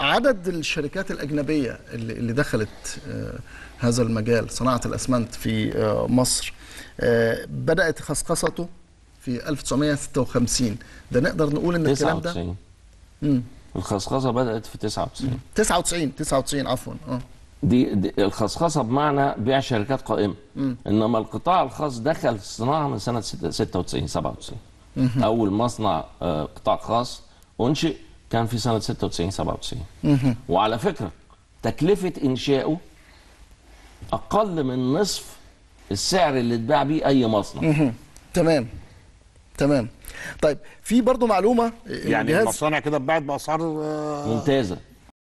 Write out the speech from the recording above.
عدد الشركات الأجنبية اللي اللي دخلت آه، هذا المجال صناعة الأسمنت في آه، مصر آه، بدأت خصخصته في 1956 ده نقدر نقول ان الكلام ده 99 مم. الخصخصه بدات في 99 99 99 عفوا اه دي, دي الخصخصه بمعنى بيع شركات قائمه انما القطاع الخاص دخل في الصناعه من سنه 96 97 اول مصنع آه، قطاع خاص انشئ كان في سنه 96 97 وعلى فكره تكلفه انشائه اقل من نصف السعر اللي اتباع بيه اي مصنع مهم. تمام تمام طيب في برضو معلومه يعني الجهاز- المصانع كده اتباعت باسعار آه، ممتازه